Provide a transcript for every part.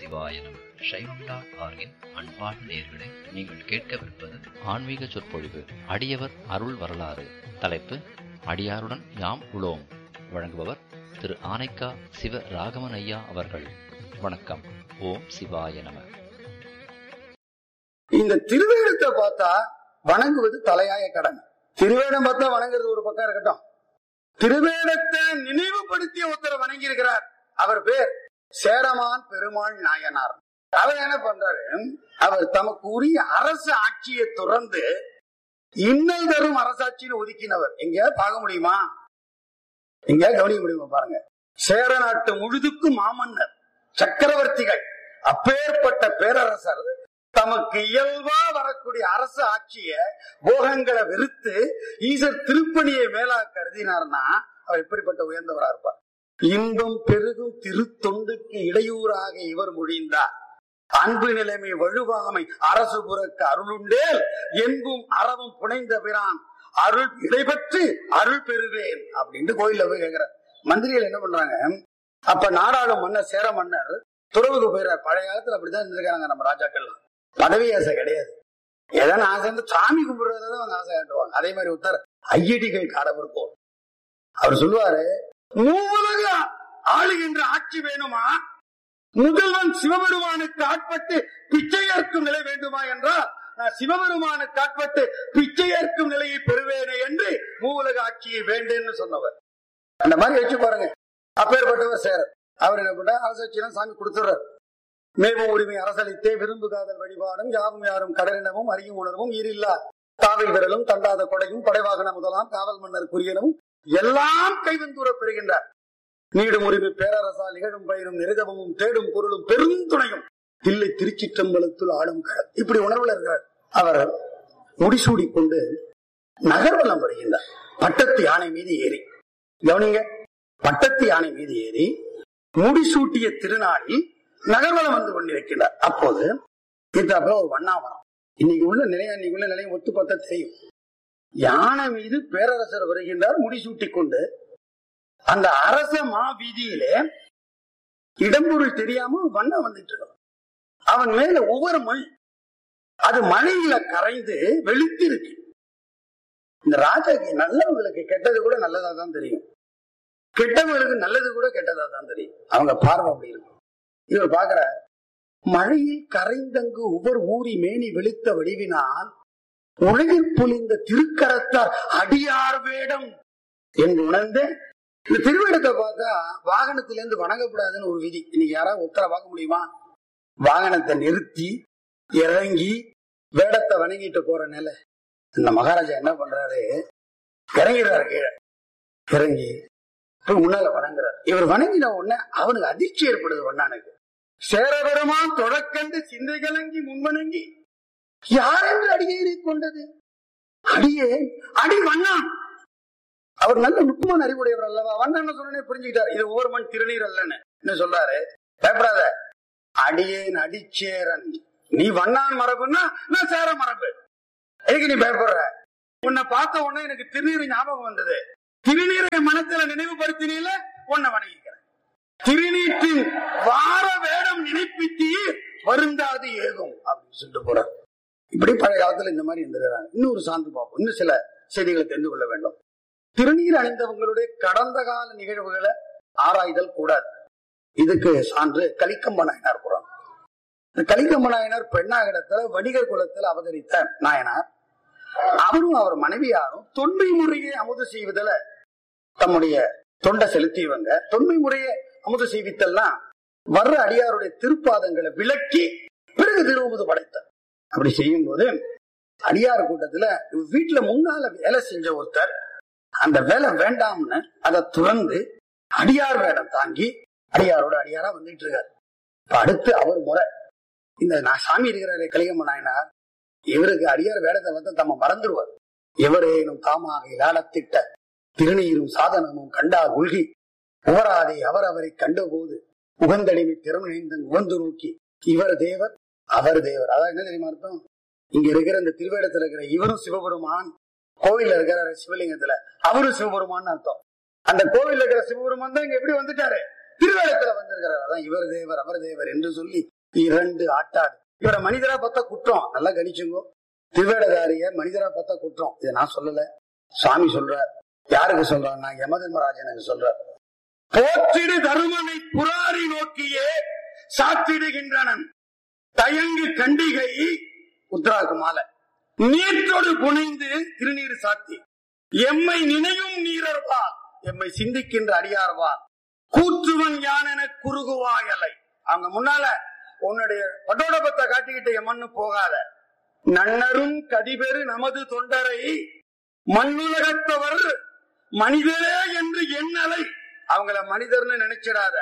சிவாய நம சைவம் டாட் ஆர்கின் அன்பார்ந்த நேயர்களே நீங்கள் கேட்கவிருப்பது ஆன்மீக சொற்பொழிவு அடியவர் அருள் வரலாறு தலைப்பு அடியாருடன் யாம் உளோம் வழங்குபவர் திரு ஆனைக்கா சிவ ராகவன் ஐயா அவர்கள் வணக்கம் ஓம் சிவாய நம இந்த திருவேடத்தை பார்த்தா வணங்குவது தலையாய கடமை திருவேடம் பார்த்தா வணங்குறது ஒரு பக்கம் இருக்கட்டும் திருவேடத்தை நினைவுபடுத்திய ஒருத்தரை வணங்கி இருக்கிறார் அவர் பேர் சேரமான் பெருமாள் நாயனார் அவர் என்ன பண்றாரு அவர் தமக்கு உரிய அரசு ஆட்சியை துறந்து இன்னல் தரும் அரசாட்சின்னு ஒதுக்கினவர் எங்கேயாவது பார்க்க முடியுமா எங்கேயாவது கவனிக்க முடியுமா பாருங்க சேர நாட்டு முழுதுக்கும் மாமன்னர் சக்கரவர்த்திகள் அப்பேற்பட்ட பேரரசர் தமக்கு இயல்பா வரக்கூடிய அரசு ஆட்சிய போகங்களை வெறுத்து ஈசர் திருப்பணியை மேலா கருதினார்னா அவர் எப்படிப்பட்ட உயர்ந்தவரா இருப்பார் இன்பம் பெருகும் திருத்தொண்டுக்கு இடையூறாக இவர் மொழிந்தார் அன்பு நிலைமை வழுவாமை அரசு புறக்கு அருளுண்டேல் என்பும் அறவும் புனைந்த பிரான் அருள் இடைபெற்று அருள் பெறுவேன் அப்படின்னு கோயில்ல போய் கேக்குறார் மந்திரிகள் என்ன பண்றாங்க அப்ப நாடாளும் மன்னர் சேர மன்னர் துறவுக்கு போயிறார் பழைய காலத்துல அப்படிதான் இருந்திருக்காங்க நம்ம ராஜாக்கள் பதவி ஆசை கிடையாது எதனா ஆசை வந்து சாமி கும்பிடுறதான் அவங்க ஆசை காட்டுவாங்க அதே மாதிரி ஒருத்தர் ஐயடிகள் காடவிருப்போம் அவர் சொல்லுவாரு மூலக ஆளுகின்ற ஆட்சி வேணுமா முதல்வன் சிவபெருமானுக்கு ஆட்பட்டு பிச்சை ஏற்கும் நிலை வேண்டுமா என்றால் நான் சிவபெருமானுக்கு ஆட்பட்டு பிச்சை ஏற்கும் நிலையை பெறுவேனே என்று மூலக ஆட்சியை வேண்டேன்னு சொன்னவர் அந்த மாதிரி வச்சு பாருங்க அப்பேற்பட்டவர் சேரர் அவர் என்ன பண்ண அரசாட்சியெல்லாம் சாமி கொடுத்துறாரு மேவும் உரிமை அரசளித்தே விரும்பு காதல் வழிபாடும் யாவும் யாரும் கடலினமும் அறியும் உணர்வும் ஈரில்லா காவல் விரலும் தண்டாத கொடையும் படைவாகன முதலாம் காவல் மன்னர் குறியனும் எல்லாம் கைவந்தூர பெறுகின்றார் நீடும் உரிமை பேரரசால் நிகழும் பயிரும் நிருகமும் தேடும் பொருளும் பெருந்துணையும் தில்லை திருச்சிற்றம்பலத்துள் ஆடும் கடல் இப்படி உணர்வுல இருக்கிறார் அவர் முடிசூடி கொண்டு நகர்வலம் வருகின்றார் பட்டத்து யானை மீது ஏறி கவனிங்க பட்டத்து யானை மீது ஏறி முடிசூட்டிய திருநாளில் நகர்வலம் வந்து கொண்டிருக்கிறார் அப்போது இதாப்புல ஒரு வண்ணாவரம் இன்னைக்கு உள்ள நிலையம் இன்னைக்கு உள்ள நிலையம் ஒத்து பார்த்தா தெரியும் யானை மீது பேரரசர் வருகின்றார் முடிசூட்டி கொண்டு அந்த அரச மா வீதியிலே இடம்பொருள் தெரியாம வண்ணம் வந்துட்டு இருக்கும் அவன் மேல ஒவ்வொரு மண் அது மழையில கரைந்து வெளுத்து இருக்கு இந்த ராஜாக்கு நல்லவங்களுக்கு கெட்டது கூட நல்லதா தான் தெரியும் கெட்டவங்களுக்கு நல்லது கூட கெட்டதா தான் தெரியும் அவங்க பார்வை அப்படி இருக்கும் இவர் பாக்குற மழையில் கரைந்தங்கு ஒவ்வொரு ஊரி மேனி வெளுத்த வடிவினால் உலகில் பொழிந்த திருக்கரத்தார் அடியார் வேடம் என்று உணர்ந்து இந்த திருவேடத்தை பார்த்தா வாகனத்திலிருந்து வணங்கக்கூடாதுன்னு ஒரு விதி இன்னைக்கு யாராவது உத்தர பார்க்க முடியுமா வாகனத்தை நிறுத்தி இறங்கி வேடத்தை வணங்கிட்டு போற நிலை இந்த மகாராஜா என்ன பண்றாரு இறங்கிறாரு கீழே இறங்கி போய் முன்னால வணங்குறார் இவர் வணங்கின உடனே அவனுக்கு அதிர்ச்சி ஏற்படுது வண்ணானுக்கு சேரபெருமான் தொடக்கண்டு சிந்தை கலங்கி முன்வணங்கி யார் என்று அடியேறி கொண்டது அடியே அடி வண்ணான் அவர் நல்ல நுட்பமான அறிவுடையவர் அல்லவா வண்ணன் சொன்னே புரிஞ்சுக்கிட்டார் இது ஒவ்வொரு மண் திருநீர் அல்லன்னு என்ன சொல்றாரு பயப்படாத அடியேன் அடிச்சேரன் நீ வண்ணான் மரபுன்னா நான் சேர மரபு எதுக்கு நீ பயப்படுற உன்னை பார்த்த உடனே எனக்கு திருநீர் ஞாபகம் வந்தது திருநீரை மனத்துல நினைவுபடுத்தினீல உன்னை வணங்கிக்கிறேன் திருநீற்றின் வார வேடம் நினைப்பித்தீர் வருந்தாது ஏகும் அப்படின்னு சொல்லிட்டு போறார் இப்படி பழைய காலத்துல இந்த மாதிரி இருந்திருக்கிறாங்க இன்னொரு சான்று பார்ப்போம் இன்னும் சில செய்திகளை தெரிந்து கொள்ள வேண்டும் திருநீர் அணிந்தவங்களுடைய கடந்த கால நிகழ்வுகளை ஆராய்தல் கூடாது இதுக்கு சான்று கலிக்கம்ப நாயனார் புறான் இந்த கலிக்கம்ப நாயனார் பெண்ணாகிடத்துல வணிகர் குலத்தில் அவதரித்த நாயனார் அவரும் அவர் மனைவியாரும் தொன்மை முறையை அமுது செய்வதில் தம்முடைய தொண்டை செலுத்தியவங்க தொன்மை முறையை அமுது செய்வித்தல்லாம் வர்ற அடியாருடைய திருப்பாதங்களை விளக்கி பிறகு திருவுமுது படைத்தார் அப்படி செய்யும் போது அடியார் கூட்டத்துல வீட்டுல முன்னால வேலை செஞ்ச ஒருத்தர் அந்த வேலை வேண்டாம்னு அதை துறந்து அடியார் வேடம் தாங்கி அடியாரோட அடியாரா வந்துட்டு இருக்காரு இப்ப அடுத்து அவர் முறை இந்த நான் சாமி இருக்கிறாரு கலிகம்ம நாயனார் இவருக்கு அடியார் வேடத்தை வந்து தம்ம மறந்துடுவார் எவரேனும் தாமாக இலாடத்திட்ட திருநீரும் சாதனமும் கண்டா உள்கி உவராதே அவர் அவரை கண்டபோது உகந்தடிமை திறமைந்தன் உகந்து நோக்கி இவர் தேவர் அவர் தேவர் அதான் என்ன தெரியுமா அர்த்தம் இங்க இருக்கிற இந்த திருவேடத்துல இருக்கிற இவரும் சிவபெருமான் கோவில்ல இருக்கிற சிவலிங்கத்துல அவரும் சிவபெருமான் அர்த்தம் அந்த கோவில்ல இருக்கிற சிவபெருமான் தான் இங்க எப்படி வந்துட்டாரு திருவேடத்துல வந்திருக்கிறார் அதான் இவர் தேவர் அவர் தேவர் என்று சொல்லி இரண்டு ஆட்டாடு இவரை மனிதரா பார்த்தா குற்றம் நல்லா கணிச்சுங்கோ திருவேடதாரிய மனிதரா பார்த்தா குற்றம் இதை நான் சொல்லல சுவாமி சொல்றார் யாருக்கு சொல்றாருன்னா யமதர்மராஜனுக்கு சொல்றார் போற்றிடு தருமனை புராரி நோக்கியே சாத்திடுகின்றனன் தயங்கு கண்டிகை உத்தராக்கு மாலை நீற்றோடு புனைந்து திருநீர் சாத்தி எம்மை நினையும் நீரர்வால் எம்மை சிந்திக்கின்ற அடியார்வால் கூற்றுவன் யானென குறுகுவாயலை அவங்க முன்னால உன்னுடைய பட்டோடபத்தை காட்டிக்கிட்டு எம்மன்னு போகாத நன்னரும் கதிபெரு நமது தொண்டரை மண்ணுலகத்தவர் மனிதரே என்று எண்ணலை அவங்கள மனிதர்னு நினைச்சிடாத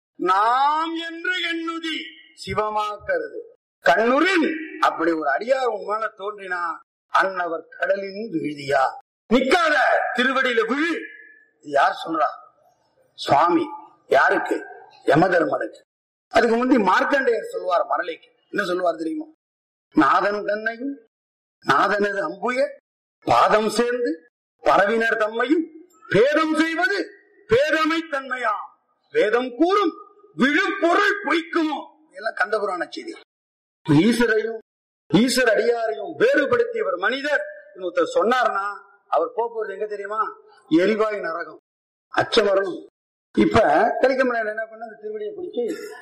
நாம் என்று எண்ணுதி சிவமா கருது கண்ணுரின் அப்படி ஒரு அடியார் உன் மேல தோன்றினா அன்னவர் கடலின் விழுதியா நிக்காத திருவடியில விழு இது யார் சொல்றா சுவாமி யாருக்கு யமதர்மனுக்கு அதுக்கு முந்தி மார்க்கண்டேயர் சொல்வார் மரளைக்கு என்ன சொல்வார் தெரியுமா நாதன் தன்னையும் நாதனது அம்புய பாதம் சேர்ந்து பரவினர் தம்மையும் பேதம் செய்வது பேதமை தன்மையாம் வேதம் கூறும் விழுப்பொருள் பொய்க்குமோ இதெல்லாம் கந்தபுராண செய்தி ஈஸ்வரையும் ஈஸ்வர அடியாரையும் வேறுபடுத்தி இவர் மனிதர் ஒருத்தர் சொன்னார்னா அவர் போக போறது எங்க தெரியுமா எரிவாயு நரகம் அச்சம் வரணும் இப்ப கலிக்கமலையில என்ன பண்ண அந்த திருவடியை பிடிச்சி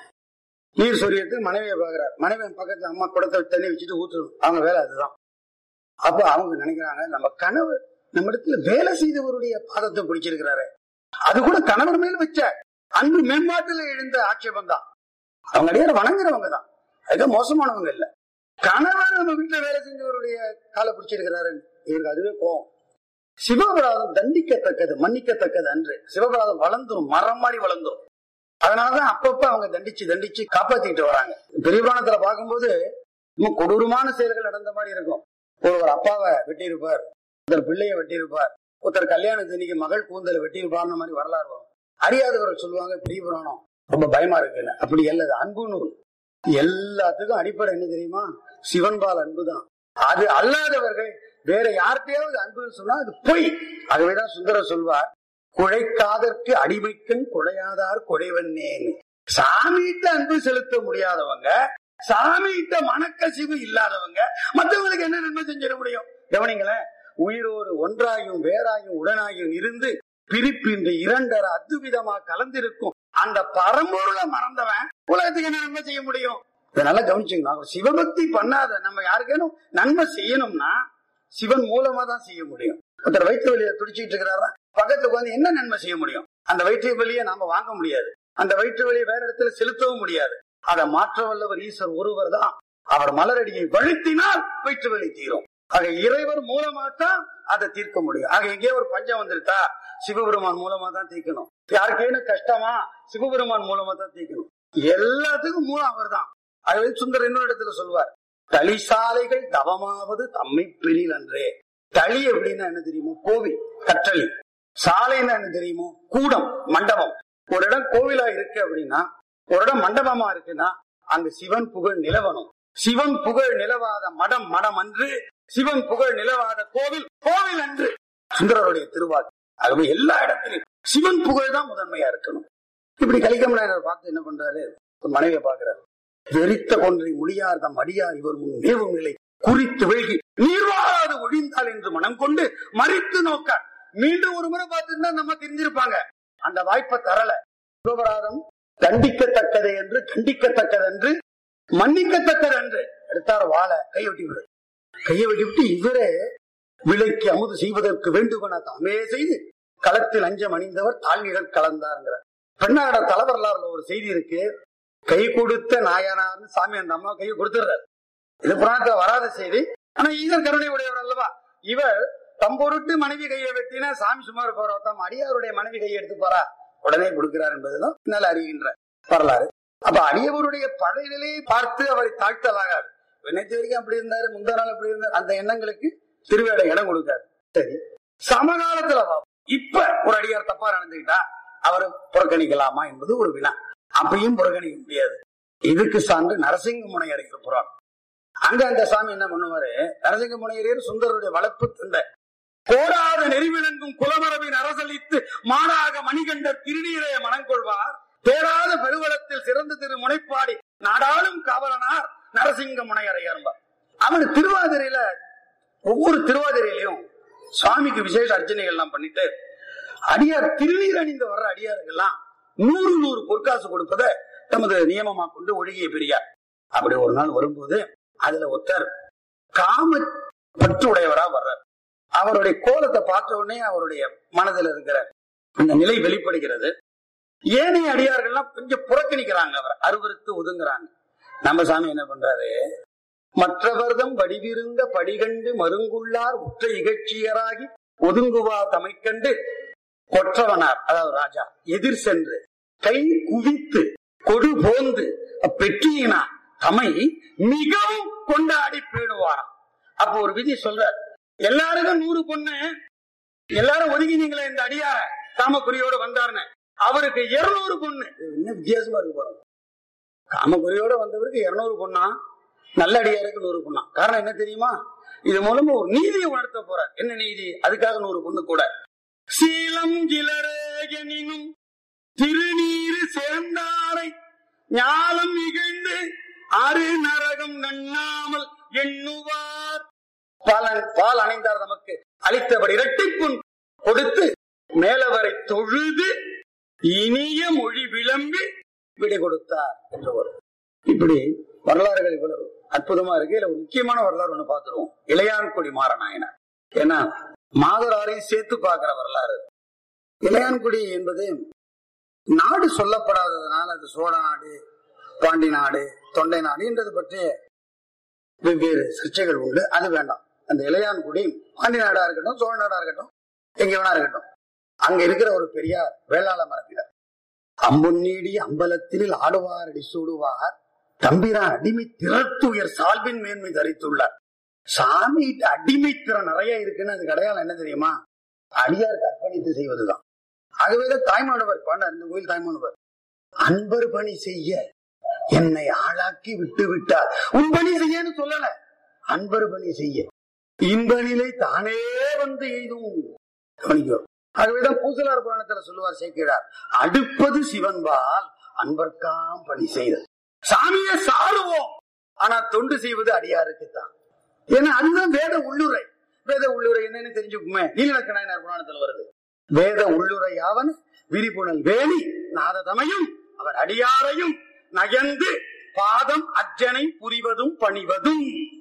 நீர் சொரியத்துக்கு மனைவியை பாக்குறாரு மனைவி பக்கத்துல அம்மா குடத்தை தண்ணி வச்சுட்டு ஊத்துடும் அவங்க வேலை அதுதான் அப்ப அவங்க நினைக்கிறாங்க நம்ம கணவர் நம்ம இடத்துல வேலை செய்தவருடைய பாதத்தை பிடிச்சிருக்கிறாரு அது கூட கணவர் மேல வச்ச அன்பு மேம்பாட்டுல எழுந்த ஆட்சேபம் தான் அவங்க அடியார வணங்குறவங்க தான் அதுக்கு மோசமானவங்க இல்ல கணவர் நம்ம வீட்டுல வேலை செஞ்சவருடைய காலை பிடிச்சிருக்கிறாரு இவருக்கு அதுவே கோவம் சிவபராதம் தண்டிக்கத்தக்கது மன்னிக்கத்தக்கது அன்று சிவபராதம் வளர்ந்துரும் மரம் மாதிரி வளர்ந்துரும் அதனாலதான் அப்பப்ப அவங்க தண்டிச்சு தண்டிச்சு காப்பாத்திட்டு வராங்க பெரிய புராணத்துல பார்க்கும்போது இன்னும் கொடூரமான செயல்கள் நடந்த மாதிரி இருக்கும் ஒருவர் அப்பாவை வெட்டியிருப்பார் ஒருத்தர் பிள்ளைய வெட்டியிருப்பார் ஒருத்தர் கல்யாணத்தன்னைக்கு மகள் கூந்தலை வெட்டியிருப்பார்னு மாதிரி வரலாறு வரும் அறியாதவர்கள் சொல்லுவாங்க பெரிய புராணம் ரொம்ப பயமா இருக்குன்னு அப்படி அல்லது அன்பு நூல் எல்லாத்துக்கும் அடிப்படை என்ன தெரியுமா சிவன்பால் அன்புதான் அது அல்லாதவர்கள் வேற யார்கிட்டயாவது அன்புன்னு சொன்னா அது பொய் ஆகவேதான் சுந்தரர் சொல்வார் குழைக்காதற்கு அடிமைக்கன் குழையாதார் குழைவன்னேன் சாமிகிட்ட அன்பு செலுத்த முடியாதவங்க சாமிகிட்ட மனக்கசிவு இல்லாதவங்க மற்றவங்களுக்கு என்ன நன்மை செஞ்சிட முடியும் கவனிங்களேன் உயிரோடு ஒன்றாயும் வேறாயும் உடனாயும் இருந்து பிரிப்பின்றி இரண்டர அத்துவிதமா கலந்திருக்கும் அந்த பரம்பொருளை மறந்தவன் உலகத்துக்கு என்ன நன்மை செய்ய முடியும் இதை நல்லா கவனிச்சுங்க சிவபக்தி பண்ணாத நம்ம யாருக்கேனும் நன்மை செய்யணும்னா சிவன் மூலமா தான் செய்ய முடியும் ஒருத்தர் வயிற்று வலியை துடிச்சிட்டு இருக்கிறாரா பக்கத்துக்கு வந்து என்ன நன்மை செய்ய முடியும் அந்த வயிற்று வலியை நாம வாங்க முடியாது அந்த வயிற்று வலியை வேற இடத்துல செலுத்தவும் முடியாது அதை மாற்ற வல்லவர் ஈஸ்வர் ஒருவர் தான் அவர் மலரடியை வழுத்தினால் வயிற்று வலி தீரும் ஆக இறைவர் மூலமா தான் அதை தீர்க்க முடியும் ஆக எங்கேயோ ஒரு பஞ்சம் வந்துருத்தா சிவபெருமான் மூலமா தான் தீர்க்கணும் யாருக்கேனும் கஷ்டமா சிவபெருமான் மூலமா தான் தீர்க்கணும் எல்லாத்துக்கும் மூலம் அவர் தான் ஆகவே சுந்தர் இன்னொரு இடத்துல சொல்வார் தளிசாலைகள் தவமாவது தம்மை பிரில் அன்றே தளி அப்படின்னா என்ன தெரியுமோ கோவில் கற்றளி சாலைன்னா என்ன தெரியுமோ கூடம் மண்டபம் ஒரு இடம் கோவிலா இருக்கு அப்படின்னா ஒரு இடம் மண்டபமா இருக்குன்னா அங்க சிவன் புகழ் நிலவணும் சிவன் புகழ் நிலவாத மடம் மடம் அன்று சிவன் புகழ் நிலவாத கோவில் கோவில் அன்று சுந்தரருடைய திருவாக்கு ஆகவே எல்லா இடத்திலும் சிவன் புகழ் தான் முதன்மையா இருக்கணும் இப்படி கலிக்கமலையர் பார்த்து என்ன பண்றாரு ஒரு மனைவியை பாக்குறாரு வெறித்த கொன்றை முடியார் தம் அடியார் இவர் முன் மேவும் நிலை குறித்து வெழ்கி நீர்வாராது ஒழிந்தால் என்று மனம் கொண்டு மறித்து நோக்க மீண்டும் ஒரு முறை பார்த்துருந்தா நம்ம தெரிஞ்சிருப்பாங்க அந்த வாய்ப்பை தரல சிவபராதம் தண்டிக்கத்தக்கது என்று கண்டிக்கத்தக்கது என்று மன்னிக்கத்தக்கது என்று எடுத்தார் வாழ கையை வெட்டி விடு கையை வெட்டி விட்டு இவரே விலைக்கு அமுது செய்வதற்கு வேண்டுமென தாமே செய்து களத்தில் அஞ்சம் அணிந்தவர் தாழ்நிழல் கலந்தாருங்கிற பெண்ணாட தலைவரலாறுல ஒரு செய்தி இருக்கு கை கொடுத்த நாயனார்னு சாமி அந்த அம்மா கையை கொடுத்துடுறாரு இது புராணத்துல வராத செய்தி ஆனா ஈசன் கருணை உடையவர் அல்லவா இவர் தம்பொருட்டு மனைவி கையை வெட்டினா சாமி சுமார் போறவத்தாம் அடியாருடைய மனைவி கையை எடுத்து போறா உடனே கொடுக்கிறார் என்பதுதான் பின்னால் அறிகின்ற வரலாறு அப்ப அடியவருடைய பழைய நிலையை பார்த்து அவரை தாழ்த்தலாகாது நேற்று வரைக்கும் அப்படி இருந்தாரு முந்தா நாள் அப்படி இருந்தார் அந்த எண்ணங்களுக்கு திருவேட இடம் கொடுக்காது சரி சமகாலத்துல பார்ப்போம். இப்ப ஒரு அடியார் தப்பா நடந்துக்கிட்டா அவரை புறக்கணிக்கலாமா என்பது ஒரு வினா அப்பயும் புறக்கணிக்க முடியாது இதுக்கு சான்று நரசிங்க முனையரைக்கு புறான் அங்க அந்த சாமி என்ன பண்ணுவாரு நரசிங்க முனையரையர் சுந்தரருடைய வளர்ப்பு தந்த கோடாத நெறிவிளங்கும் குலமரபின் அரசளித்து மாடாக மணிகண்ட திருநீரைய மனம் கொள்வார் தேராத பெருவளத்தில் சிறந்த திரு முனைப்பாடி நாடாளும் காவல் நரசிங்க முனையறையாரும்பா அவனு திருவாதிரையில ஒவ்வொரு திருவாதிரையிலையும் சுவாமிக்கு விசேஷ அர்ச்சனைகள் எல்லாம் பண்ணிட்டு அடியார் திருநீர் அணிந்து வர்ற அடியாருக்கெல்லாம் நூறு நூறு பொற்காசு கொடுப்பதை தமது நியமமா கொண்டு ஒழுகிய பெரியார் அப்படி ஒரு நாள் வரும்போது அதுல ஒருத்தர் காம பற்று உடையவரா வர்றார் அவருடைய கோலத்தை பார்த்த உடனே அவருடைய மனதில் இருக்கிற அந்த நிலை வெளிப்படுகிறது ஏனைய அடியார்கள்லாம் கொஞ்சம் புறக்கணிக்கிறாங்க அவர் அருவருத்து ஒதுங்குறாங்க நம்ம சாமி என்ன பண்றாரு மற்றவர்தம் வடிவிருந்த படிகண்டு மருங்குள்ளார் உற்ற இகழ்ச்சியராகி ஒதுங்குவா தமைக்கண்டு கொற்றவனார் அதாவது ராஜா எதிர் சென்று கை குவித்து கொடு போந்து பெற்றியினார் தமை மிகவும் கொண்டாடி பேணுவாராம் அப்ப ஒரு விதி சொல்ற எல்லாருக்கும் நூறு பொண்ணு எல்லாரும் ஒதுங்கினீங்களே இந்த அடியார காமக்குறியோட வந்தாருன்னு அவருக்கு இருநூறு பொண்ணு இது என்ன வித்தியாசமா இருக்கு பாருங்க காமக்குறியோட வந்தவருக்கு இருநூறு பொண்ணா நல்ல அடியாருக்கு நூறு பொண்ணா காரணம் என்ன தெரியுமா இது மூலமா ஒரு நீதியை உணர்த்த போறார் என்ன நீதி அதுக்காக நூறு பொண்ணு கூட சீலம் கிளரேகனினும் திருநீரு சேர்ந்தாரை ஞாலம் இகழ்ந்து அரு நரகம் நண்ணாமல் எண்ணுவார் பால் பால் அணைந்தார் நமக்கு அளித்தபடி இரட்டிப்புண் கொடுத்து மேலவரை தொழுது இனிய மொழி விளம்பி விடை கொடுத்தார் என்று வரும் இப்படி வரலாறுகள் இவ்வளவு அற்புதமா இருக்கு இதுல ஒரு முக்கியமான வரலாறு ஒண்ணு பார்த்துருவோம் இளையான்குடி மாறனாயனார் ஏன்னா மாதராரையும் சேர்த்து பார்க்கிற வரலாறு இளையான்குடி என்பது நாடு சொல்லப்படாததுனால அது சோழ நாடு பாண்டி நாடு தொண்டை நாடு என்றது பற்றிய வெவ்வேறு சர்ச்சைகள் உண்டு அது வேண்டாம் அந்த இளையான்குடி பாண்டி நாடா இருக்கட்டும் சோழ நாடா இருக்கட்டும் எங்க வேணா இருக்கட்டும் அங்க இருக்கிற ஒரு பெரியார் வேளாள மரத்தினர் அம்பொன்னீடி அம்பலத்தில் ஆடுவார் அடி சூடுவார் தம்பிரான் அடிமை திறத்துயர் சால்பின் மேன்மை தரித்துள்ளார் சாமி அடிமை திறன் நிறைய இருக்குன்னு அதுக்கு அடையாளம் என்ன தெரியுமா அடியாருக்கு அர்ப்பணித்து செய்வதுதான் ஆகவேதான் தாய்மானவர் பாண்டார் இந்த கோயில் தாய்மானவர் அன்பர் பணி செய்ய என்னை ஆளாக்கி விட்டு விட்டார் உன் பணி செய்யன்னு சொல்லல அன்பர் பணி செய்ய இன்ப நிலை தானே வந்து எய்தும் கவனிக்கோ ஆகவேதான் பூசலார் புராணத்துல சொல்லுவார் சேர்க்கிறார் அடுப்பது சிவன்பால் அன்பர்க்காம் பணி செய்தது சாமியை சாருவோம் ஆனா தொண்டு செய்வது அடியாருக்குத்தான் ஏன்னா அதுதான் வேத உள்ளுரை வேத உள்ளுரை என்னன்னு தெரிஞ்சுக்குமே நீலக்க நாயனார் புராணத்துல வருது வேத உள்ளுரை யாவன் விரிபுணல் வேலி நாததமையும் அவர் அடியாரையும் நயந்து பாதம் அர்ச்சனை புரிவதும் பணிவதும்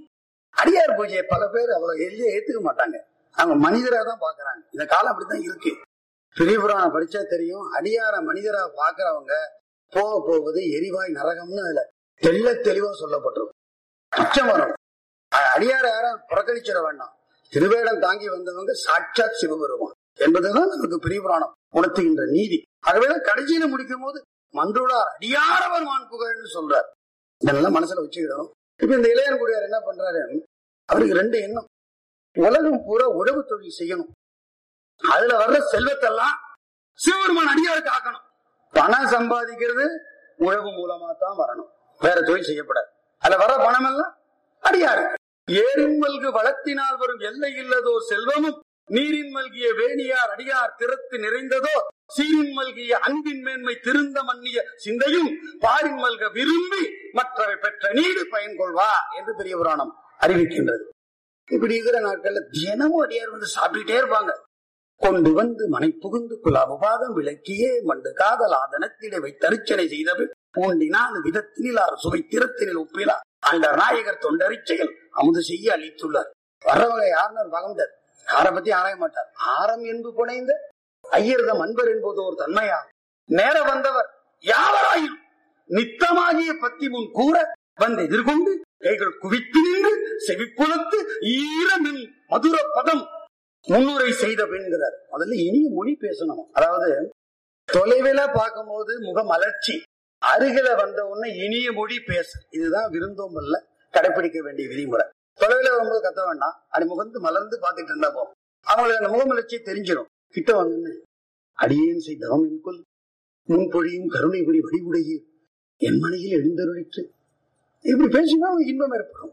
அடியார் பூஜையை பல பேர் அவ்வளவு எளிய ஏத்துக்க மாட்டாங்க அவங்க மனிதரா தான் பாக்குறாங்க இந்த காலம் அப்படித்தான் இருக்கு பெரிய புராணம் படிச்சா தெரியும் அடியார மனிதரா பாக்குறவங்க போக போவது எரிவாய் நரகம்னு அதுல தெள்ள தெளிவா சொல்லப்பட்டிருக்கும் அச்சம் வரும் அ- அடியார யாரும் புறக்கணிச்சிட வேண்டாம் திருவேடம் தாங்கி வந்தவங்க சாட்சாத் சிவபெருமான் என்பதுதான் நமக்கு பெரிய புராணம் உணர்த்துகின்ற நீதி ஆகவேதான் கடைசியில முடிக்கும் போது மன்றுளார் அடியாரவர் மான் புகழ்னு சொல்றார் இதெல்லாம் மனசுல வச்சுக்கிடணும் இப்ப இந்த இளையன்குடியார் என்ன பண்றாரு அவருக்கு ரெண்டு எண்ணம் உலகம் பூரா உழவு தொழில் செய்யணும் அதுல வர்ற செல்வத்தெல்லாம் சிவபெருமான் அடியாருக்கு ஆக்கணும் பணம் சம்பாதிக்கிறது உழவு மூலமா தான் வரணும் வேற தொழில் செய்யப்படாது அதுல வர பணம் எல்லாம் அடியாருக்கு ஏரின் மல்கு வளத்தினால் வரும் எல்லை இல்லதோர் செல்வமும் நீரின் மல்கிய வேணியார் அடியார் திறத்து நிறைந்ததோ சீரின் மல்கிய அன்பின் மேன்மை திருந்த மன்னிய சிந்தையும் பாரின் மல்க விரும்பி மற்றவை பெற்ற நீடு பயன் கொள்வா என்று பெரிய புராணம் அறிவிக்கின்றது இப்படி இருக்கிற நாட்கள்ல தினமும் அடியார் வந்து சாப்பிட்டுட்டே இருப்பாங்க கொண்டு வந்து மனை புகுந்து குலாபபாதம் விளக்கியே மண்டு காதல் ஆதனத்திலே வைத்தரிச்சனை செய்தவள் பூண்டினால் விதத்தினில் ஆறு சுவை திறத்தினில் ஒப்பிலா அந்த நாயகர் தொண்டரிச்சைகள் அமுது செய்ய அளித்துள்ளார் வர்றவங்க யாருன்னு பகம்டர் யாரை பத்தி ஆராய மாட்டார் ஆரம் என்பு புனைந்த ஐயர்தம் அன்பர் என்பது ஒரு தன்மையா நேர வந்தவர் யாவராயும் நித்தமாகிய பத்தி முன் கூற வந்து எதிர்கொண்டு கைகள் குவித்து நின்று செவிப்புலத்து ஈரமின் மதுர பதம் முன்னுரை செய்த பெண்கிறார் முதல்ல இனிய மொழி பேசணும் அதாவது தொலைவில பார்க்கும்போது முகம் அலர்ச்சி அருகில வந்த உடனே இனிய மொழி பேச இதுதான் விருந்தோம்பல்ல கடைபிடிக்க வேண்டிய விதிமுறை தொலைவில வரும்போது கத்த வேண்டாம் அப்படி முகந்து மலர்ந்து பார்த்துட்டு இருந்தா போதும் அவங்களுக்கு அந்த முகமலர்ச்சி தெரிஞ்சிடும் கிட்ட வந்து அடியேன் செய்தவம் என்கொள் முன்பொழியும் கருணை புரி வடிவுடையீர் என் மனையில் எழுந்தருளிற்று இப்படி பேசினா அவங்களுக்கு இன்பம் ஏற்படும்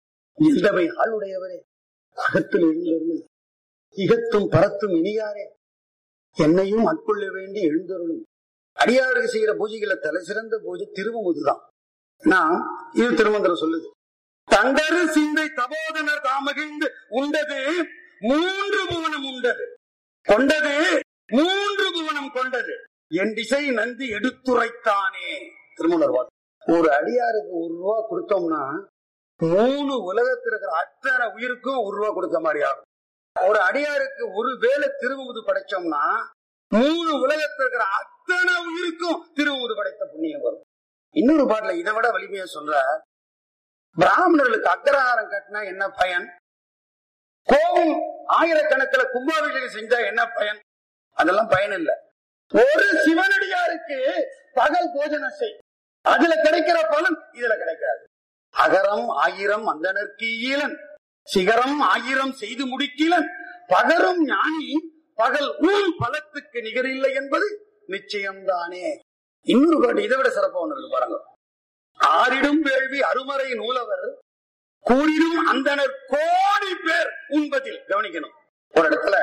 எந்தவை ஆளுடையவரே அகத்தில் எழுந்தருளி இகத்தும் பரத்தும் இனியாரே என்னையும் அட்கொள்ள வேண்டி எழுந்தருளும் அடியாருக்கு செய்யற பூஜைகளை தலை சிறந்த பூஜை திருவமுதுதான் நாம் இது திருமந்திரம் சொல்லுது தண்டரு சிந்தை தபோதனர் தாமகிழ்ந்து உண்டது மூன்று புவனம் உண்டது கொண்டது மூன்று புவனம் கொண்டது என் திசை நந்தி எடுத்துரைத்தானே திருமணர் வாக்கு ஒரு அடியாருக்கு ஒரு ரூபா கொடுத்தோம்னா மூணு உலகத்தில் இருக்கிற அத்தனை உயிருக்கும் ஒரு ரூபா கொடுத்த மாதிரி ஆகும் ஒரு அடியாருக்கு ஒரு வேலை திருவுமுது படைச்சோம்னா மூணு உலகத்தில் இருக்கிற அத்தனை உயிருக்கும் திருவுமுது படைத்த புண்ணியம் வரும் இன்னொரு பாட்டுல இதை விட வலிமையா சொல்ற பிராமணர்களுக்கு அக்ரஹாரம் கட்டினா என்ன பயன் கோவில் ஆயிரக்கணக்கில் கும்பாபிஷேகம் செஞ்சா என்ன பயன் அதெல்லாம் பயன் இல்ல ஒரு சிவனடியாருக்கு பகல் போஜனம் செய் அதுல கிடைக்கிற பலன் இதுல கிடைக்காது அகரம் ஆயிரம் அந்தனர்க்கு ஈலன் சிகரம் ஆயிரம் செய்து முடிக்கிலன் பகரும் ஞானி பகல் ஊன் பலத்துக்கு நிகரில்லை என்பது நிச்சயம்தானே இன்னொரு பாட்டு இதை விட சிறப்பா ஒண்ணு இருக்கு பாருங்க ஆறிடும் வேள்வி அருமறை நூலவர் கூடிடும் அந்தனர் கோடி பேர் உண்பதில் கவனிக்கணும் ஒரு இடத்துல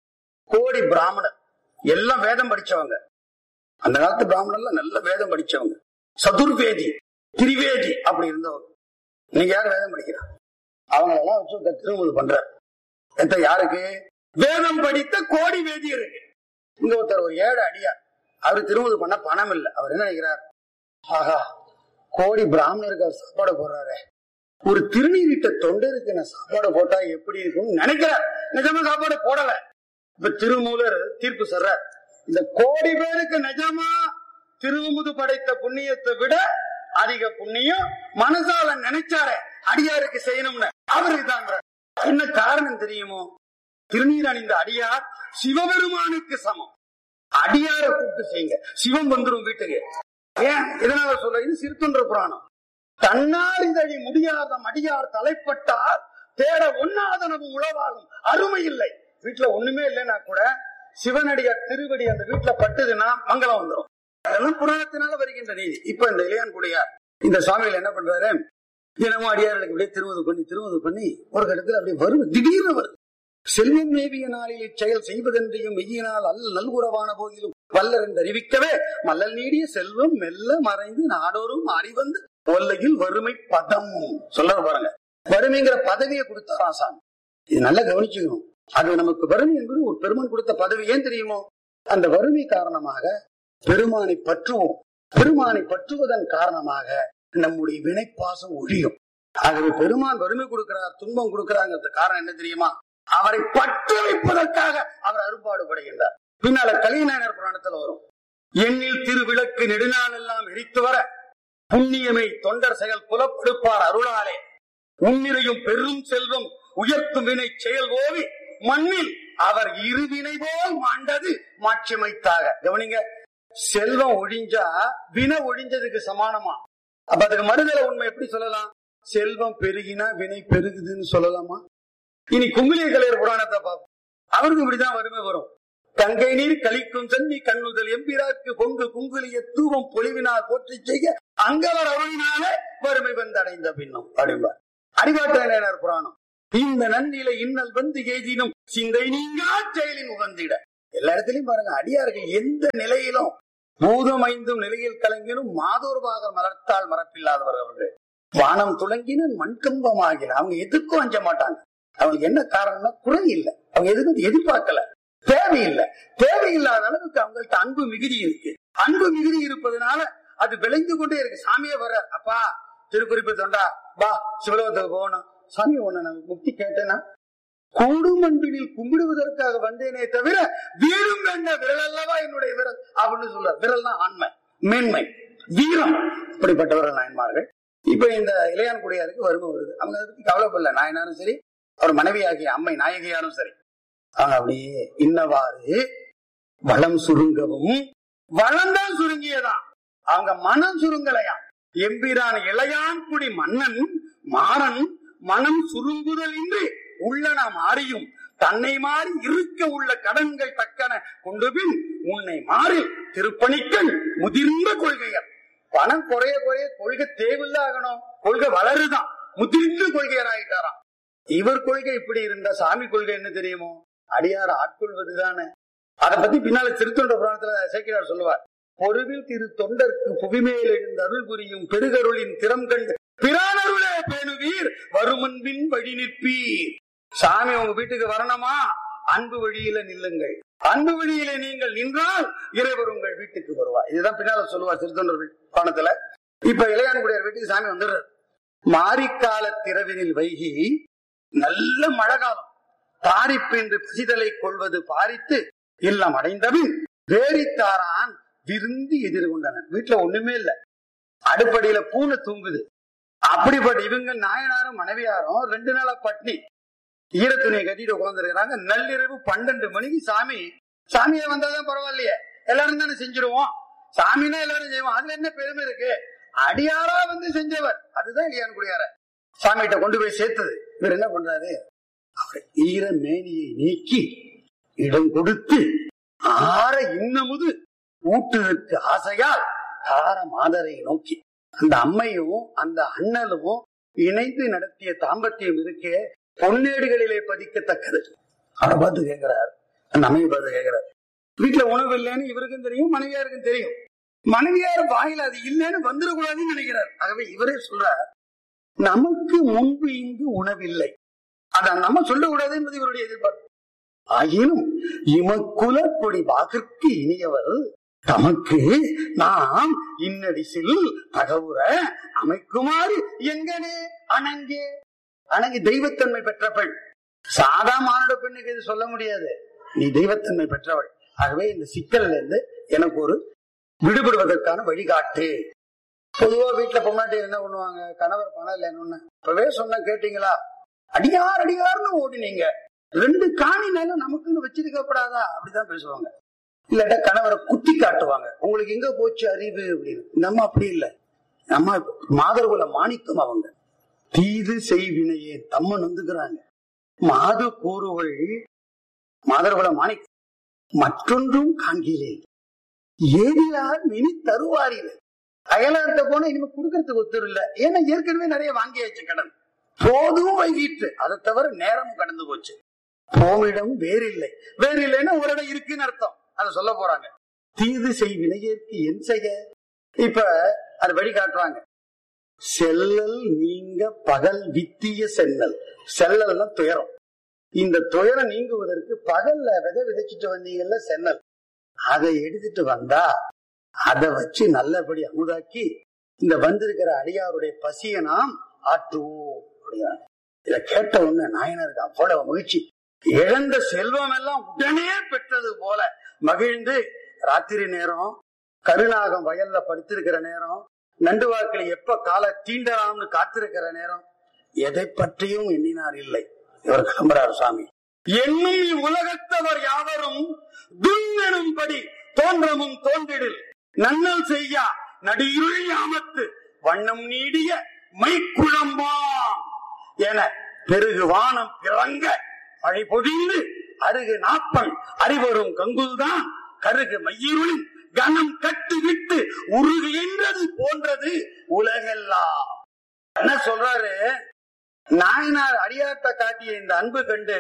கோடி பிராமணர் எல்லாம் வேதம் படிச்சவங்க அந்த காலத்து பிராமணர்ல நல்ல வேதம் படிச்சவங்க சதுர்வேதி திரிவேதி அப்படி இருந்தவங்க நீங்க யார் வேதம் படிக்கிறா அவங்களெல்லாம் வச்சு ஒருத்தர் திருமுது பண்றார் எத்த யாருக்கு வேதம் படித்த கோடி வேதி இருக்கு இங்க ஒருத்தர் ஒரு ஏழை அடியார் அவரு திருமுது பண்ண பணம் இல்லை அவர் என்ன நினைக்கிறார் ஆஹா கோடி பிராமணருக்கு அவர் சாப்பாடு போடுறாரு ஒரு திருநீரிட்ட தொண்டருக்கு நான் சாப்பாடு போட்டா எப்படி இருக்கும்னு நினைக்கிறார் நிஜமா சாப்பாடு போடல இப்ப திருமூலர் தீர்ப்பு சொல்றார் இந்த கோடி பேருக்கு நிஜமா திருமுது படைத்த புண்ணியத்தை விட அதிக புண்ணியம் மனசால நினைச்சாரே அடியாருக்கு செய்யணும்னு அவருக்கு தான் என்ன காரணம் தெரியுமோ திருநீர் அணிந்த அடியார் சிவபெருமானுக்கு சமம் அடியார கூப்பிட்டு செய்யுங்க சிவம் வந்துரும் வீட்டுக்கு ஏன் இதனால சொல்ற இது சிறுத்தொன்ற புராணம் தன்னார் இதழி முடியாத மடியார் தலைப்பட்டால் தேட ஒன்னாதனவு உழவாகும் அருமை இல்லை வீட்டுல ஒண்ணுமே இல்லைன்னா கூட சிவனடியார் திருவடி அந்த வீட்டுல பட்டுதுன்னா மங்களம் வந்துடும் அதெல்லாம் புராணத்தினால வருகின்ற நீதி இப்ப இந்த இளையான் குடியார் இந்த சுவாமிகள் என்ன பண்றாரு தினமும் அடியார்களுக்கு அப்படியே திருவது பண்ணி திருவது பண்ணி ஒரு கட்டத்தில் அப்படியே வரும் திடீர்னு வருது செல்வம் மேவிய நாளில் இச்செயல் செய்வதென்றையும் மெய்யினால் அல்ல நல்குறவான போதிலும் வல்லர் என்று அறிவிக்கவே மல்லல் நீடிய செல்வம் மெல்ல மறைந்து நாடோறும் அறிவந்து கொல்லையில் வறுமை பதம் சொல்ல பாருங்க வறுமைங்கிற பதவியை கொடுத்தாராம் சாமி இது நல்லா கவனிச்சுக்கணும் அது நமக்கு வறுமை என்பது ஒரு பெருமான் கொடுத்த பதவி ஏன் தெரியுமோ அந்த வறுமை காரணமாக பெருமானை பற்றுவோம் பெருமானை பற்றுவதன் காரணமாக நம்முடைய வினைப்பாசம் ஒழியும் ஆகவே பெருமான் வறுமை கொடுக்கிறார் துன்பம் கொடுக்கிறாங்கிறது காரணம் என்ன தெரியுமா அவரை பற்று வைப்பதற்காக அவர் அரும்பாடுபடுகின்றார் பின்னால கலிநாயனர் புராணத்துல வரும் எண்ணில் திருவிளக்கு நெடுநாள் எல்லாம் எரித்து வர புண்ணியமை தொண்டர் செயல் புலப்படுப்பார் அருளாலே உன்னிறையும் பெரும் செல்வம் உயர்த்தும் வினை செயல் ஓவி மண்ணில் அவர் இருவினை போல் மாண்டது மாட்சிமைத்தாக கவனிங்க செல்வம் ஒழிஞ்சா வினை ஒழிஞ்சதுக்கு சமானமா அப்ப அதுக்கு மறுதல உண்மை எப்படி சொல்லலாம் செல்வம் பெருகினா வினை பெருகுதுன்னு சொல்லலாமா இனி குங்குலிய கலையர் புராணத்தை பார்ப்போம் அவருக்கும் இப்படிதான் வறுமை வரும் கங்கை நீர் கலிக்கும் சென்னி கண்ணுதல் எம்பிராக்கு பொங்கு குங்குலிய தூவம் பொலிவினால் போற்றி செய்ய அங்கவர் அருளினாலே வறுமை வந்து அடைந்த பின்னும் அப்படிம்பார் அறிவாற்ற புராணம் இந்த நன்னிலை இன்னல் வந்து ஏதினும் சிந்தை நீங்கா செயலின் உகந்திட எல்லா இடத்திலையும் பாருங்க அடியார்கள் எந்த நிலையிலும் பூதம் ஐந்தும் நிலையில் கலங்கினும் மாதோர்பாக மலர்த்தால் மறப்பில்லாதவர் அவர்கள் வானம் துளங்கினும் மண்கம்பமாகின அவங்க எதுக்கும் அஞ்ச மாட்டாங்க அவங்களுக்கு என்ன காரணம்னா குறை இல்லை அவங்க எதுக்கும் எதிர்பார்க்கல தேவையில்லை தேவையில்லாத அளவுக்கு அவங்கள்ட்ட அன்பு மிகுதி இருக்கு அன்பு மிகுதி இருப்பதனால அது விளைந்து கொண்டே இருக்கு சாமியே வர அப்பா திருக்குறிப்பு தொண்டா வா சிவலோகத்துக்கு போகணும் சாமி ஒண்ணு நான் முக்தி கேட்டேன்னா கூடும் அன்பினில் கும்பிடுவதற்காக வந்தேனே தவிர வீரம் வேண்ட விரல் அல்லவா என்னுடைய விரல் அப்படின்னு சொல்ற விரல் தான் ஆண்மை மேன்மை வீரம் இப்படிப்பட்டவர்கள் நாயன்மார்கள் இப்ப இந்த இளையான் குடியாருக்கு வறுமை வருது அவங்க அதை பத்தி கவலைப்படல நாயனாரும் சரி அவர் மனைவியாகிய அம்மை நாயகியாரும் சரி அவங்க அப்படியே இன்னவாறு வளம் சுருங்கவும் வளம் தான் சுருங்கியதான் அவங்க மனம் சுருங்கலையா எம்பிரான் இளையான் குடி மன்னன் மாறன் மனம் சுருங்குதல் இன்றி உள்ளன மாறியும் தன்னை மாறி இருக்க உள்ள கடன்கள் தக்கன கொண்டு பின் உன்னை மாறி திருப்பணிக்கள் முதிர்ந்த கொள்கையர் பணம் குறைய குறைய கொள்கை தேவையில்லாகணும் கொள்கை வளருதான் முதிர்ந்த கொள்கையராயிட்டாராம் இவர் கொள்கை இப்படி இருந்தா சாமி கொள்கை என்ன தெரியுமோ அடியார ஆட்கொள்வது தானே அதை பத்தி பின்னால திருத்தொண்ட புராணத்துல சேக்கிரார் சொல்லுவார் பொருவில் திரு தொண்டர்க்கு புவிமேல் எழுந்த அருள் புரியும் பெருகருளின் திறம் கண்டு பிரானருளே பேணுவீர் வருமன்பின் வழி நிற்பீர் சாமி உங்க வீட்டுக்கு வரணுமா அன்பு வழியில நில்லுங்கள் அன்பு வழியில நீங்கள் நின்றால் இறைவர் உங்கள் வீட்டுக்கு வருவார் இதுதான் பின்னால சொல்லுவார் திருத்தொண்டர் பானத்துல இப்ப இளையான்குடியார் வீட்டுக்கு சாமி வந்துடுறார் மாரிக்கால திறவினில் வைகி நல்ல மழை காலம் தாரிப்பு என்று பசிதலை கொள்வது பாரித்து இல்லம் அடைந்தபின் வேரித்தாரான் விருந்தி எதிர்கொண்டனர் வீட்டுல ஒண்ணுமே இல்ல அடுப்படியில பூனை தூங்குது அப்படிப்பட்ட இவங்க நாயனாரும் மனைவியாரும் ரெண்டு நாளா பட்னி ஈரத்துணியை கட்டிட்டு உட்காந்துருக்காங்க நள்ளிரவு பன்னெண்டு மணிக்கு சாமி சாமியை வந்தாதான் பரவாயில்லையே எல்லாரும் தானே செஞ்சிருவோம் சாமினா எல்லாரும் செய்வோம் அதுல என்ன பெருமை இருக்கு அடியாரா வந்து செஞ்சவர் அதுதான் இளியான் குடியார சாமிகிட்ட கொண்டு போய் சேர்த்தது இவர் என்ன பண்றாரு அவர் ஈர மேனியை நீக்கி இடம் கொடுத்து ஆற இன்னமுது ஊட்டுவதற்கு ஆசையால் தார மாதரை நோக்கி அந்த அம்மையும் அந்த அண்ணலும் இணைந்து நடத்திய தாம்பத்தியம் இருக்கே பொன்னேடுகளிலே பதிக்கத்தக்கது அவரை பார்த்து கேட்கிறார் அந்த அம்மையை பார்த்து கேட்கிறார் வீட்டுல உணவு இல்லைன்னு இவருக்கும் தெரியும் மனைவியாருக்கும் தெரியும் மனைவியார் வாயில அது இல்லைன்னு வந்துடக்கூடாதுன்னு நினைக்கிறார் ஆகவே இவரே சொல்றார் நமக்கு முன்பு இங்கு உணவில்லை அத நம்ம சொல்லக்கூடாது என்பது இவருடைய எதிர்பார்ப்பு ஆயினும் இமக்குல கொடி வாக்கிற்கு இனியவர் தமக்கு நாம் இன்னடிசில் தகவுற அமைக்குமாறு எங்கனே அணங்கே அணங்கு தெய்வத்தன்மை பெற்ற பெண் சாதா மானுட பெண்ணுக்கு இது சொல்ல முடியாது நீ தெய்வத்தன்மை பெற்றவள் ஆகவே இந்த சிக்கல்ல இருந்து எனக்கு ஒரு விடுபடுவதற்கான வழிகாட்டு பொதுவா வீட்டுல பொம்னாட்டி என்ன பண்ணுவாங்க கணவர் பணம் இல்லைன்னு இப்பவே சொன்ன கேட்டீங்களா அடியார் அடியார்னு ஓடினீங்க ரெண்டு காணி நிலம் நமக்குன்னு வச்சிருக்கப்படாதா அப்படிதான் பேசுவாங்க இல்லாட்டா கணவரை குத்தி காட்டுவாங்க உங்களுக்கு எங்க போச்சு அறிவு அப்படின்னு நம்ம அப்படி இல்லை நம்ம மாதர்குல மாணிக்கம் அவங்க தீது செய்வினையே தம்மன் வந்துக்கிறாங்க மாது கூறுகள் மாதர்குல மாணிக்கம் மற்றொன்றும் காண்கிறேன் ஏதிலார் மினி தருவாரில் அயலார்த்த போனா இனிமே கொடுக்கறதுக்கு ஒத்துரு இல்ல ஏன்னா ஏற்கனவே நிறைய வாங்கியாச்சு கடன் போதும் வைகிட்டு அதை தவிர நேரம் கடந்து போச்சு போமிடம் வேறில்லை வேறு இல்லைன்னா ஒரு இடம் இருக்குன்னு அர்த்தம் அதை சொல்ல போறாங்க தீது செய் வினையேற்கு என் செய்ய இப்ப அது வழி காட்டுறாங்க செல்லல் நீங்க பகல் வித்திய செல்லல் செல்லல்னா துயரம் இந்த துயரம் நீங்குவதற்கு பகல்ல விதை விதைச்சிட்டு வந்தீங்கல்ல சென்னல் அதை எடுத்துட்டு வந்தா அதை வச்சு நல்லபடி அமுதாக்கி இந்த வந்திருக்கிற அடியாருடைய பசியை நாம் ஆற்றுவோம் அப்படிங்கிறாங்க இத கேட்ட உடனே நாயனருக்கு அவ்வளவு மகிழ்ச்சி இழந்த செல்வம் எல்லாம் உடனே பெற்றது போல மகிழ்ந்து ராத்திரி நேரம் கருநாகம் வயல்ல படுத்திருக்கிற நேரம் நண்டுவாக்கில் எப்ப கால தீண்டலாம்னு காத்திருக்கிற நேரம் எதை பற்றியும் எண்ணினார் இல்லை இவர் கிளம்புறார் சாமி என்னும் உலகத்தவர் யாவரும் துன்னெனும்படி தோன்றமும் தோன்றிடில் நன்னல் செய்யா நடியுள் யாமத்து வண்ணம் நீடிய மைக்குழம்பாம் என பெருகு வானம் பிறங்க மழை பொழிந்து அருகு நாப்பன் அறிவரும் கங்குல்தான் கருகு மையிருளின் கனம் கட்டு விட்டு உருகுகின்றது போன்றது உலகெல்லாம் என்ன சொல்றாரு நாயனார் அடியார்த்த காட்டிய இந்த அன்பு கண்டு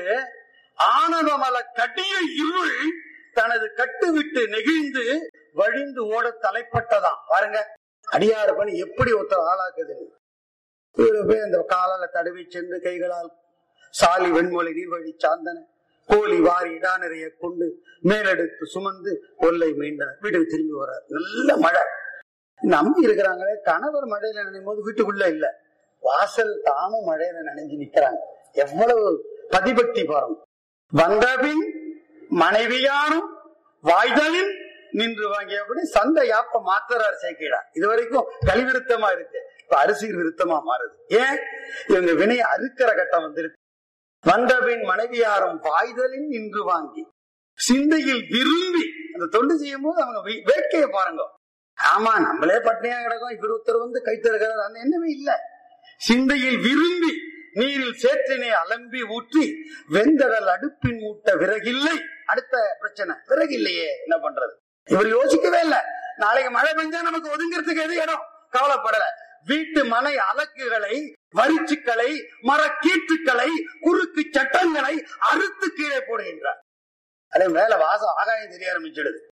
ஆனந்தமல கட்டிய இருள் தனது கட்டு விட்டு நெகிழ்ந்து வழிந்து ஓட தலைப்பட்டதாம் பாருங்க அடியார பணி எப்படி ஒருத்தர் ஆளாக்குது இவரு போய் அந்த காலால தடவி சென்று கைகளால் சாலி வெண்மொழி நீர்வழி சாந்தன கோழி வாரி இடா நிறைய கொண்டு மேலெடுத்து சுமந்து கொல்லை மீண்டனர் வீட்டுக்கு திரும்பி வர்றார் நல்ல மழை நம்பி இருக்கிறாங்களே கணவர் மழையில நினைக்கும் போது வீட்டுக்குள்ள இல்ல வாசல் தாமும் மழையில நினைஞ்சு நிக்கிறாங்க எவ்வளவு பதிபக்தி பாருங்க வந்தபின் மனைவியாரும் வாய்தலின் நின்று வாங்கியபடி சந்த யாப்ப மாத்துறார் சேர்க்கிறார் இது வரைக்கும் கலிவிருத்தமா இருக்கு இப்ப அரசியல் விருத்தமா மாறுது ஏன் இவங்க வினைய அறுக்கிற கட்டம் வந்துருக்கு வந்தபின் மனைவியாரும் வாய்தலின் நின்று வாங்கி சிந்தையில் விரும்பி அந்த தொண்டு செய்யும் போது அவங்க வே- வேட்கையை பாருங்க ஆமா நம்மளே பட்னியா கிடக்கும் இவர் ஒருத்தர் வந்து கைத்தருகிறார் அந்த எண்ணமே இல்ல சிந்தையில் விரும்பி நீரில் சேற்றினை அலம்பி ஊற்றி வெந்தடல் அடுப்பின் மூட்ட விறகில்லை அடுத்த பிரச்சனை விறகில்லையே என்ன பண்றது இவர் யோசிக்கவே இல்ல நாளைக்கு மழை பெஞ்சா நமக்கு ஒதுங்கிறதுக்கு எது இடம் கவலைப்படல வீட்டு மனை அலக்குகளை வரிச்சுக்களை மரக்கீற்றுக்களை குறுக்கு சட்டங்களை அறுத்து கீழே போடுகின்றார் அதே மேல வாசம் ஆகாயம் தெரிய ஆரம்பிச்சிடுது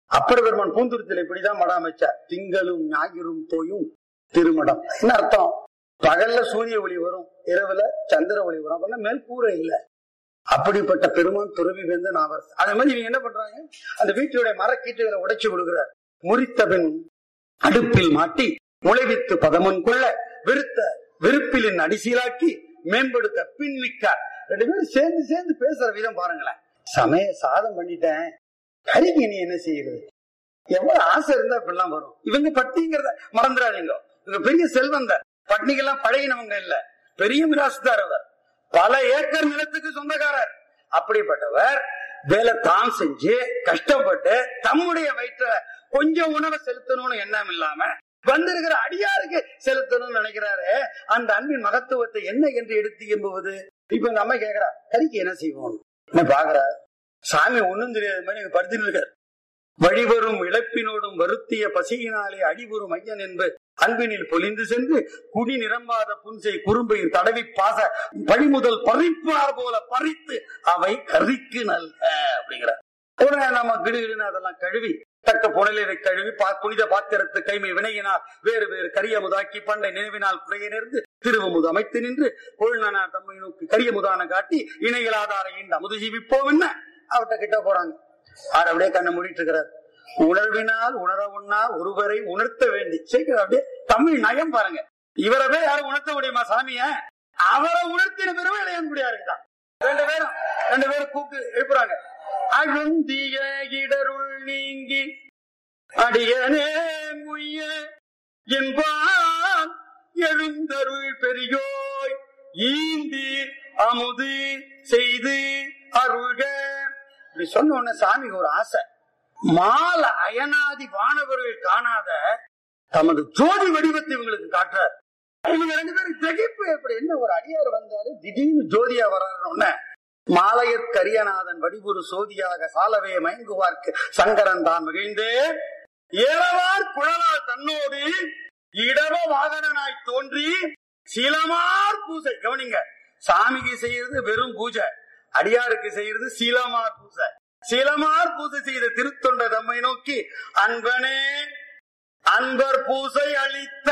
அப்பர் பெருமான் பூந்துருத்தில் இப்படிதான் மடம் அமைச்சார் திங்களும் ஞாயிறும் தோயும் திருமடம் என்ன அர்த்தம் பகல்ல சூரிய ஒளி வரும் இரவுல சந்திர ஒளி வரும் அப்படின்னா மேல் கூரை இல்ல அப்படிப்பட்ட பெருமான் துறவி வேந்த நாவர் அதே மாதிரி இவங்க என்ன பண்றாங்க அந்த வீட்டுடைய மரக்கீட்டுகளை உடைச்சு விடுகிறார் முறித்த பின் அடுப்பில் மாட்டி முளைவித்து பதமுன் கொள்ள விருத்த விருப்பிலின் அடிசீலாக்கி மேம்படுத்த பின்மிக்கார் ரெண்டு பேரும் சேர்ந்து சேர்ந்து பேசுற விதம் பாருங்களேன் சமய சாதம் பண்ணிட்டேன் கறிக்கு நீ என்ன செய்யறது எவ்வளவு ஆசை இருந்தா இப்படிலாம் வரும் இவங்க பட்டிங்கிறத மறந்துடாதீங்க இவங்க பெரிய செல்வந்தர் பட்னிக்கெல்லாம் பழகினவங்க இல்ல பெரிய மிராசுதார் அவர் பல ஏக்கர் நிலத்துக்கு சொந்தக்காரர் அப்படிப்பட்டவர் வேலை தான் செஞ்சு கஷ்டப்பட்டு தம்முடைய வயிற்ற கொஞ்சம் உணவை செலுத்தணும்னு எண்ணம் இல்லாம வந்திருக்கிற அடியாருக்கு செலுத்தணும்னு நினைக்கிறாரு அந்த அன்பின் மகத்துவத்தை என்ன என்று எடுத்து எம்புவது இப்ப இந்த அம்மா கேக்குறா கறிக்கு என்ன செய்வோம் என்ன பாக்குறா சாமி ஒண்ணும் தெரியாத மாதிரி இங்க படுத்துட்டு இருக்காரு வழிவரும் இழப்பினோடும் வருத்திய பசியினாலே அடிவரும் ஐயன் என்பது அன்பினில் பொலிந்து சென்று குடி நிரம்பாத புன்சை குறும்பையில் தடவி பாச பழிமுதல் பறிப்பார் போல பறித்து அவை கறிக்கு நல்ல அப்படிங்கிறார் உடனே நம்ம கிடுகிடுன்னு அதெல்லாம் கழுவி தக்க புனலினை கழுவி பா புனித பாத்திரத்து கைமை வினையினால் வேறு வேறு கரிய முதாக்கி பண்டை நினைவினால் குறைய நேர்ந்து திருவமுது அமைத்து நின்று கொழுநனா தம்மை நோக்கி கரிய முதான காட்டி இணைகளாதார இந்த அமுது ஜீவிப்போம் என்ன அவர்கிட்ட கிட்ட போறாங்க அவர் அப்படியே கண்ணை மூடிட்டு இருக்கிறார் உணர்வினால் உணர உண்ணா ஒருவரை உணர்த்த வேண்டி சீக்கிரம் அப்படியே தமிழ் நயம் பாருங்க இவரவே யாரும் உணர்த்த முடியுமா சாமிய அவரை உணர்த்தின பிறகு இளையன்குடியா இருக்குதான் ரெண்டு பேரும் ரெண்டு பேரும் கூப்பிட்டு எழுப்புறாங்க அழுந்திய இடருள் நீங்கி அடியனே முய்ய என்பான் எழுந்தருள் பெரியோய் ஈந்தி அமுது செய்து அருள்க இப்படி சொன்ன உடனே சாமிக்கு ஒரு ஆசை மால அயனாதி வானவர்கள் காணாத தமது ஜோதி வடிவத்தை இவங்களுக்கு காட்டுறார் இவங்க ரெண்டு பேரும் திகைப்பு எப்படி என்ன ஒரு அடியார் வந்தாரு திடீர்னு ஜோதியா வர்றாருன்னு மாலையற் கரியநாதன் வடிவுறு சோதியாக சாலவே மயங்குவார்க்கு சங்கரன் தான் மகிழ்ந்தே ஏழவார் குழலால் தன்னோடு இடவ வாகனனாய் தோன்றி சீலமார் பூசை கவனிங்க சாமிக்கு செய்யறது வெறும் பூஜை அடியாருக்கு செய்யறது சீலமார் பூசை சீலமார் பூசை செய்த திருத்தொண்ட தம்மை நோக்கி அன்பனே அன்பர் பூசை அளித்த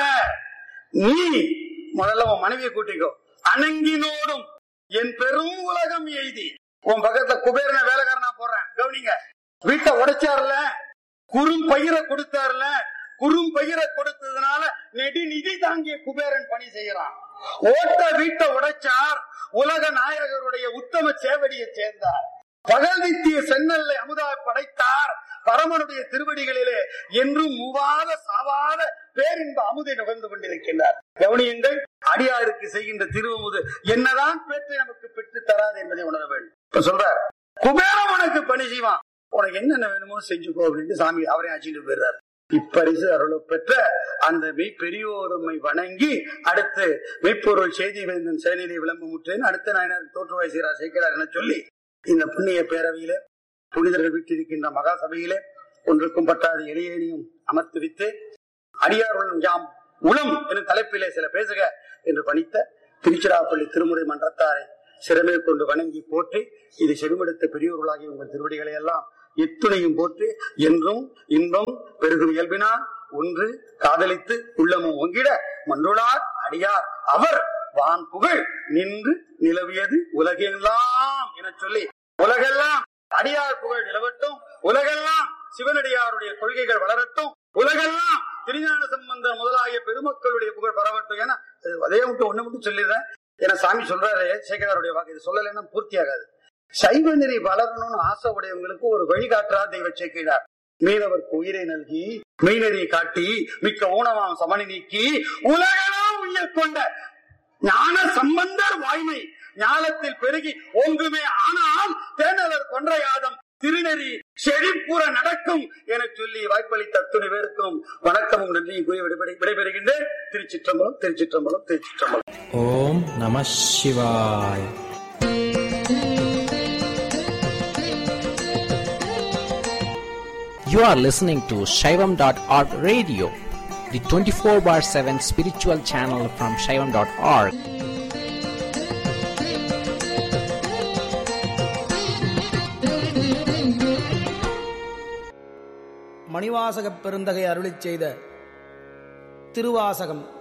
நீ முதல்ல உன் மனைவியை கூட்டிக்கோ அணங்கினோடும் என் பெரும் உலகம் எய்தி உன் பக்கத்துல குபேரனை வேலைக்காரனா போடுறேன் கவனிங்க வீட்டை உடைச்சார்ல குறும் பயிரை கொடுத்தார்ல குறும் பயிரை கொடுத்ததுனால நெடு நிதி தாங்கிய குபேரன் பணி செய்யறான் ஓட்ட வீட்டை உடைச்சார் உலக நாயகருடைய உத்தம சேவடியை சேர்ந்தார் பகல் நித்திய சென்னல்லை அமுதா படைத்தார் பரமனுடைய திருவடிகளிலே என்றும் மூவாத சாவாத பேரின்ப அமுதை நுகர்ந்து கொண்டிருக்கின்றார் கவனியுங்கள் அடியாருக்கு செய்கின்ற திருவமுது என்னதான் பேற்றை நமக்கு பெற்று தராது என்பதை உணர வேண்டும் இப்ப சொல்றார் குபேரம் உனக்கு பணி செய்வான் உனக்கு என்னென்ன வேணுமோ செஞ்சுக்கோ அப்படின்ட்டு சாமி அவரை அழைச்சிட்டு போயிடுறாரு இப்பரிசு அருளை பெற்ற அந்த மெய் பெரியோருமை வணங்கி அடுத்து மெய்ப்பொருள் செய்தி வேந்தன் செயலிலே விளம்பமுற்றேன் அடுத்த நாயனர் தோற்றுவாய் சீரா சேர்க்கிறார் என சொல்லி இந்த புண்ணிய பேரவையில புனிதர்கள் வீட்டிருக்கின்ற மகா சபையிலே ஒன்றுக்கும் பட்டாத எளியனையும் அமர்த்து வைத்து அடியாருடன் யாம் உளம் என தலைப்பிலே சில பேசுக என்று பணித்த திருச்சிராப்பள்ளி திருமுறை மன்றத்தாரை சிறமே கொண்டு வணங்கி போற்றி இது செடுமெடுத்த பெரியோர்களாகிய உங்கள் திருவடிகளை எல்லாம் எத்துணையும் போற்றி என்றும் இன்பம் பெருகும் இயல்பினால் ஒன்று காதலித்து உள்ளமும் ஒங்கிட மன்றுளார் அடியார் அவர் வான் புகழ் நின்று நிலவியது உலகெல்லாம் என சொல்லி உலகெல்லாம் அடியார் புகழ் நிலவட்டும் உலகெல்லாம் சிவனடியாருடைய கொள்கைகள் வளரட்டும் உலகெல்லாம் திருஞான சம்பந்தர் முதலாகிய பெருமக்களுடைய புகழ் பரவட்டும் என அதே மட்டும் ஒண்ணு மட்டும் சொல்லிடுறேன் ஏன்னா சாமி சொல்றாரு சேகராருடைய வாக்கு இது சொல்லலைன்னா பூர்த்தி ஆகாது சைவ நெறி வளரணும்னு ஆசை உடையவங்களுக்கு ஒரு வழிகாட்டுறா தெய்வ சேக்கிழார் மீனவர்க்கு உயிரை நல்கி மெய்நெறியை காட்டி மிக்க ஊனமாம் சமணி நீக்கி உலகெல்லாம் உயிர் கொண்ட ஞான சம்பந்தர் வாய்மை ஞானத்தில் பெருகி ஓங்குமே ஆனால் தேனவர் கொன்றையாதம் திருநெறி செழிப்புற நடக்கும் என சொல்லி வாய்ப்பளித்த அத்துணை பேருக்கும் வணக்கமும் நன்றியும் கூறி விடைபெறு- விடைபெறுகின்றேன் திருச்சிற்றம்பலம் திருச்சிற்றம்பலம் திருச்சிற்றம்பலம் ஓம் நம சிவாய் You are listening to Shaivam.org radio, the 24 bar 7 spiritual channel from Shaivam.org. மணிவாசகப் பெருந்தகை அருளிச் செய்த திருவாசகம்